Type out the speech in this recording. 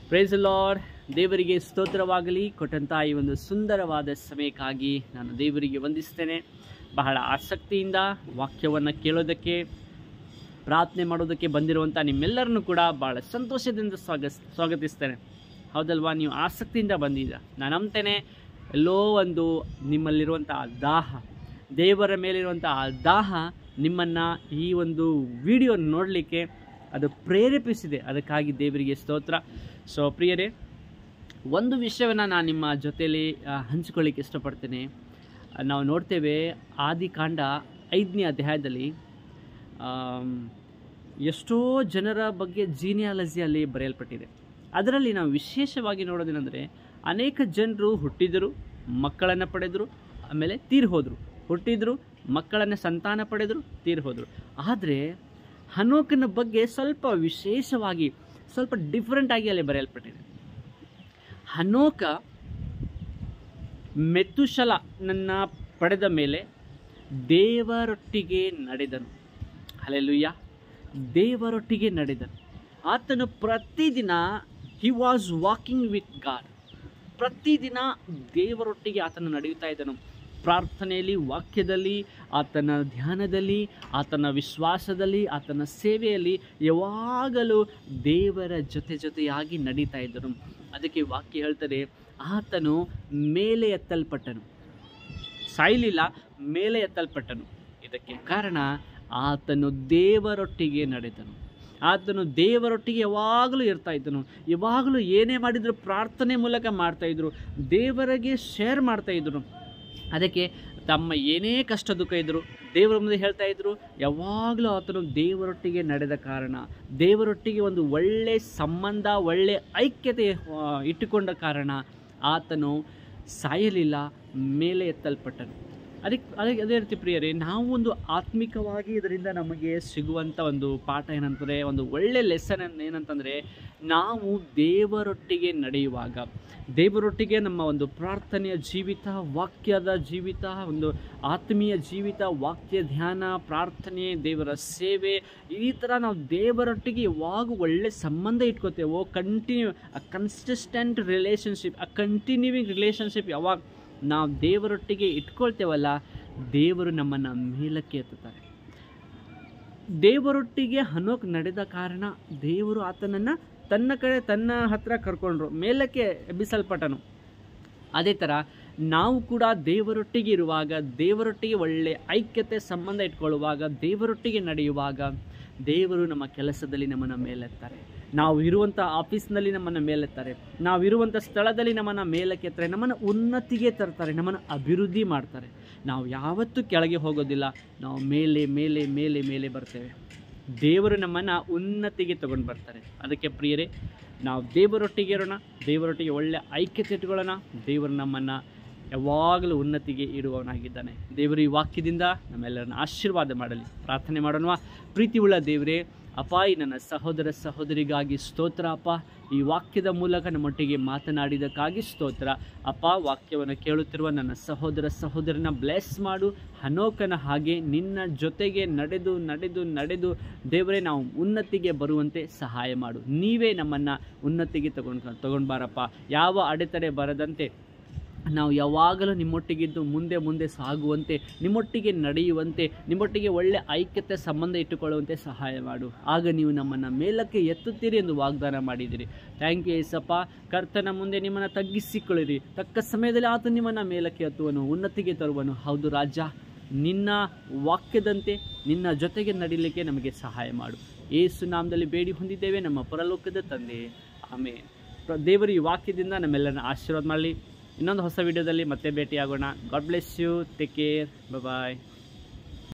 price lord ದೇವರಿಗೆ ಸ್ತೋತ್ರವಾಗಲಿ ಕೊಟ್ಟಂಥ ಈ ಒಂದು ಸುಂದರವಾದ ಸಮಯಕ್ಕಾಗಿ ನಾನು ದೇವರಿಗೆ ವಂದಿಸ್ತೇನೆ ಬಹಳ ಆಸಕ್ತಿಯಿಂದ ವಾಕ್ಯವನ್ನು ಕೇಳೋದಕ್ಕೆ ಪ್ರಾರ್ಥನೆ ಮಾಡೋದಕ್ಕೆ ಬಂದಿರುವಂಥ ನಿಮ್ಮೆಲ್ಲರನ್ನು ಕೂಡ ಭಾಳ ಸಂತೋಷದಿಂದ ಸ್ವಾಗ ಸ್ವಾಗತಿಸ್ತೇನೆ ಹೌದಲ್ವಾ ನೀವು ಆಸಕ್ತಿಯಿಂದ ಬಂದಿದ್ದೀರ ನಾನು ನಂಬ್ತೇನೆ ಎಲ್ಲೋ ಒಂದು ನಿಮ್ಮಲ್ಲಿರುವಂಥ ಆ ದಾಹ ದೇವರ ಮೇಲಿರುವಂಥ ಆ ದಾಹ ನಿಮ್ಮನ್ನು ಈ ಒಂದು ವಿಡಿಯೋ ನೋಡಲಿಕ್ಕೆ ಅದು ಪ್ರೇರೇಪಿಸಿದೆ ಅದಕ್ಕಾಗಿ ದೇವರಿಗೆ ಸ್ತೋತ್ರ ಸೊ ಪ್ರಿಯರೇ ಒಂದು ವಿಷಯವನ್ನು ನಾನು ನಿಮ್ಮ ಜೊತೆಯಲ್ಲಿ ಆ, ಹಂಚಿಕೊಳ್ಳಿಕ್ಕೆ ಇಷ್ಟಪಡ್ತೇನೆ ಆ, ನಾವು ನೋಡ್ತೇವೆ ಆದಿಕಾಂಡ ಐದನೇ ಅಧ್ಯಾಯದಲ್ಲಿ ಆಮ್, ಎಷ್ಟೋ ಜನರ ಬಗ್ಗೆ ಜೀನಿಯಾಲಜಿಯಲ್ಲಿ ಬರೆಯಲ್ಪಟ್ಟಿದೆ ಅದರಲ್ಲಿ ನಾವು ವಿಶೇಷವಾಗಿ ನೋಡೋದೇನೆಂದರೆ ಅನೇಕ ಜನರು ಹುಟ್ಟಿದರು ಮಕ್ಕಳನ್ನು ಪಡೆದರು ಆಮೇಲೆ ತೀರ್ ಹೋದರು ಹುಟ್ಟಿದರು ಮಕ್ಕಳನ್ನು ಸಂತಾನ ಪಡೆದರು ತೀರ್ ಹೋದರು ಆದರೆ ಹನೋಕನ ಬಗ್ಗೆ ಸ್ವಲ್ಪ ವಿಶೇಷವಾಗಿ ಸ್ವಲ್ಪ ಡಿಫ್ರೆಂಟಾಗಿ ಅಲ್ಲಿ ಬರೆಯಲ್ಪಟ್ಟಿದೆ ಹನೋಕ ಮೆತ್ತುಶಲನನ್ನ ಪಡೆದ ಮೇಲೆ ದೇವರೊಟ್ಟಿಗೆ ನಡೆದನು ಅಲ್ಲೆಲುಯ್ಯ ದೇವರೊಟ್ಟಿಗೆ ನಡೆದನು ಆತನು ಪ್ರತಿದಿನ he was walking with God ಪ್ರತಿದಿನ ದೇವರೊಟ್ಟಿಗೆ ಆತನು ನಡೆಯುತ್ತಾ ಇದ್ದನು ಪ್ರಾರ್ಥನೆಯಲ್ಲಿ ವಾಕ್ಯದಲ್ಲಿ ಆತನ ಧ್ಯಾನದಲ್ಲಿ ಆತನ ವಿಶ್ವಾಸದಲ್ಲಿ ಆತನ ಸೇವೆಯಲ್ಲಿ ಯಾವಾಗಲೂ ದೇವರ ಜೊತೆ ಜೊತೆಯಾಗಿ ನಡೀತಾ ಇದ್ದನು ಅದಕ್ಕೆ ವಾಕ್ಯ ಹೇಳ್ತದೆ ಆತನು ಮೇಲೆ ಎತ್ತಲ್ಪಟ್ಟನು ಸಾಯಲಿಲ್ಲ ಮೇಲೆ ಎತ್ತಲ್ಪಟ್ಟನು ಇದಕ್ಕೆ ಕಾರಣ ಆತನು ದೇವರೊಟ್ಟಿಗೆ ನಡೆದನು ಆತನು ದೇವರೊಟ್ಟಿಗೆ ಯಾವಾಗಲೂ ಇರ್ತಾ ಇದ್ದನು ಯಾವಾಗಲೂ ಏನೇ ಮಾಡಿದ್ರು ಪ್ರಾರ್ಥನೆ ಮೂಲಕ ಮಾಡ್ತಾ ಇದ್ರು ದೇವರಿಗೆ ಶೇರ್ ಮಾಡ್ತಾ ಇದ್ರು ಅದಕ್ಕೆ ತಮ್ಮ ಏನೇ ಕಷ್ಟ ದುಃಖ ಇದ್ದರು ದೇವರ ಮುಂದೆ ಹೇಳ್ತಾ ಇದ್ರು ಯಾವಾಗಲೂ ಆತನು ದೇವರೊಟ್ಟಿಗೆ ನಡೆದ ಕಾರಣ ದೇವರೊಟ್ಟಿಗೆ ಒಂದು ಒಳ್ಳೆ ಸಂಬಂಧ ಒಳ್ಳೆ ಐಕ್ಯತೆ ಆ, ಇಟ್ಟುಕೊಂಡ ಕಾರಣ ಆತನು ಸಾಯಲಿಲ್ಲ ಮೇಲೆ ಎತ್ತಲ್ಪಟ್ಟನು ಅದಕ್ಕೆ ಅದಕ್ಕೆ ಅದೇ ರೀತಿ ಪ್ರಿಯರೇ ನಾವು ಒಂದು ಆತ್ಮಿಕವಾಗಿ ಇದರಿಂದ ನಮಗೆ ಸಿಗುವಂಥ ಒಂದು ಪಾಠ ಏನಂತಂದರೆ ಒಂದು ಒಳ್ಳೆ ಲೆಸನ್ ಏನಂತಂದರೆ ನಾವು ದೇವರೊಟ್ಟಿಗೆ ನಡೆಯುವಾಗ ದೇವರೊಟ್ಟಿಗೆ ನಮ್ಮ ಒಂದು ಪ್ರಾರ್ಥನೆಯ ಜೀವಿತ ವಾಕ್ಯದ ಜೀವಿತ ಒಂದು ಆತ್ಮೀಯ ಜೀವಿತ ವಾಕ್ಯ ಧ್ಯಾನ ಪ್ರಾರ್ಥನೆ ದೇವರ ಸೇವೆ ಈ ಥರ ನಾವು ದೇವರೊಟ್ಟಿಗೆ ಯಾವಾಗ ಒಳ್ಳೆ ಸಂಬಂಧ ಇಟ್ಕೋತೇವೋ continue a consistent relationship a continuing relationship ಯಾವಾಗ ನಾವು ದೇವರೊಟ್ಟಿಗೆ ಇಟ್ಕೊಳ್ತೇವಲ್ಲ ದೇವರು ನಮ್ಮನ್ನು ಮೇಲಕ್ಕೆ ಎತ್ತುತ್ತಾರೆ ದೇವರೊಟ್ಟಿಗೆ ಹನೋಕ್ ನಡೆದ ಕಾರಣ ದೇವರು ಆತನನ್ನು ತನ್ನ ಕಡೆ ತನ್ನ ಹತ್ರ ಕರ್ಕೊಂಡ್ರು ಮೇಲಕ್ಕೆ ಎಬ್ಬಿಸಲ್ಪಟ್ಟನು ಅದೇ ಥರ ನಾವು ಕೂಡ ದೇವರೊಟ್ಟಿಗೆ ಇರುವಾಗ ದೇವರೊಟ್ಟಿಗೆ ಒಳ್ಳೆ ಐಕ್ಯತೆ ಸಂಬಂಧ ಇಟ್ಕೊಳ್ಳುವಾಗ ದೇವರೊಟ್ಟಿಗೆ ನಡೆಯುವಾಗ ದೇವರು ನಮ್ಮ ಕೆಲಸದಲ್ಲಿ ನಮ್ಮನ್ನು ಮೇಲೆತ್ತಾರೆ ನಾವು ಇರುವಂಥ ಆಫೀಸ್ನಲ್ಲಿ ನಮ್ಮನ್ನು ಮೇಲೆತ್ತಾರೆ ನಾವು ಇರುವಂಥ ಸ್ಥಳದಲ್ಲಿ ನಮ್ಮನ್ನು ಮೇಲಕ್ಕೆ ಎತ್ತಾರೆ ನಮ್ಮನ್ನು ಉನ್ನತಿಗೆ ತರ್ತಾರೆ ನಮ್ಮನ್ನು ಅಭಿವೃದ್ಧಿ ಮಾಡ್ತಾರೆ ನಾವು ಯಾವತ್ತೂ ಕೆಳಗೆ ಹೋಗೋದಿಲ್ಲ ನಾವು ಮೇಲೆ ಮೇಲೆ ಮೇಲೆ ಮೇಲೆ ಬರ್ತೇವೆ ದೇವರು ನಮ್ಮನ್ನು ಉನ್ನತಿಗೆ ತಗೊಂಡು ಬರ್ತಾರೆ ಅದಕ್ಕೆ ಪ್ರಿಯರೇ ನಾವು ದೇವರೊಟ್ಟಿಗೆ ಇರೋಣ ದೇವರೊಟ್ಟಿಗೆ ಒಳ್ಳೆ ಐಕ್ಯತೆ ಇಟ್ಕೊಳ್ಳೋಣ ದೇವರು ನಮ್ಮನ್ನು ಯಾವಾಗಲೂ ಉನ್ನತಿಗೆ ಇಡುವವನಾಗಿದ್ದಾನೆ ದೇವರು ಈ ವಾಕ್ಯದಿಂದ ನಮ್ಮೆಲ್ಲರನ್ನ ಆಶೀರ್ವಾದ ಮಾಡಲಿ ಪ್ರಾರ್ಥನೆ ಮಾಡೋಣ ಪ್ರೀತಿಯುಳ್ಳ ದೇವರೇ ಅಪ್ಪ ಈ ನನ್ನ ಸಹೋದರ ಸಹೋದರಿಗಾಗಿ ಸ್ತೋತ್ರ ಅಪ್ಪ ಈ ವಾಕ್ಯದ ಮೂಲಕ ನಮ್ಮೊಟ್ಟಿಗೆ ಮಾತನಾಡಿದಕ್ಕಾಗಿ ಸ್ತೋತ್ರ ಅಪ್ಪ ವಾಕ್ಯವನ್ನು ಕೇಳುತ್ತಿರುವ ನನ್ನ ಸಹೋದರ ಸಹೋದರನ ಬ್ಲೆಸ್ ಮಾಡು ಹನೋಕನ ಹಾಗೆ ನಿನ್ನ ಜೊತೆಗೆ ನಡೆದು ನಡೆದು ನಡೆದು ದೇವರೇ ನಾವು ಉನ್ನತಿಗೆ ಬರುವಂತೆ ಸಹಾಯ ಮಾಡು ನೀವೇ ನಮ್ಮನ್ನು ಉನ್ನತಿಗೆ ತಗೊಂಡು ತಗೊಂಡು ಬಾರಪ್ಪ ಯಾವ ಅಡೆತಡೆ ಬರದಂತೆ ನಾವು ಯಾವಾಗಲೂ ನಿಮ್ಮೊಟ್ಟಿಗಿದ್ದು ಮುಂದೆ ಮುಂದೆ ಸಾಗುವಂತೆ ನಿಮ್ಮೊಟ್ಟಿಗೆ ನಡೆಯುವಂತೆ ನಿಮ್ಮೊಟ್ಟಿಗೆ ಒಳ್ಳೆ ಐಕ್ಯತೆ ಸಂಬಂಧ ಇಟ್ಟುಕೊಳ್ಳುವಂತೆ ಸಹಾಯ ಮಾಡು ಆಗ ನೀವು ನಮ್ಮನ್ನು ಮೇಲಕ್ಕೆ ಎತ್ತುತ್ತೀರಿ ಎಂದು ವಾಗ್ದಾನ ಮಾಡಿದಿರಿ ಥ್ಯಾಂಕ್ ಯು ಏಸಪ್ಪ ಕರ್ತನ ಮುಂದೆ ನಿಮ್ಮನ್ನು ತಗ್ಗಿಸಿಕೊಳ್ಳಿರಿ ತಕ್ಕ ಸಮಯದಲ್ಲಿ ಆತ ನಿಮ್ಮನ್ನು ಮೇಲಕ್ಕೆ ಎತ್ತುವನು ಉನ್ನತಿಗೆ ತರುವನು ಹೌದು ರಾಜ ನಿನ್ನ ವಾಕ್ಯದಂತೆ ನಿನ್ನ ಜೊತೆಗೆ ನಡೀಲಿಕ್ಕೆ ನಮಗೆ ಸಹಾಯ ಮಾಡು ಏಸು ನಾಮದಲ್ಲಿ ಬೇಡಿ ಹೊಂದಿದ್ದೇವೆ ನಮ್ಮ ಪರಲೋಕದ ತಂದೆ ಆಮೇಲೆ ಪ್ರ- ದೇವರು ಈ ವಾಕ್ಯದಿಂದ ನಮ್ಮೆಲ್ಲರನ್ನ ಆಶೀರ್ವಾದ ಮಾಡಲಿ ಇನ್ನೊಂದು ಹೊಸ ವಿಡಿಯೋದಲ್ಲಿ ಮತ್ತೆ ಭೇಟಿಯಾಗೋಣ God bless you take care bye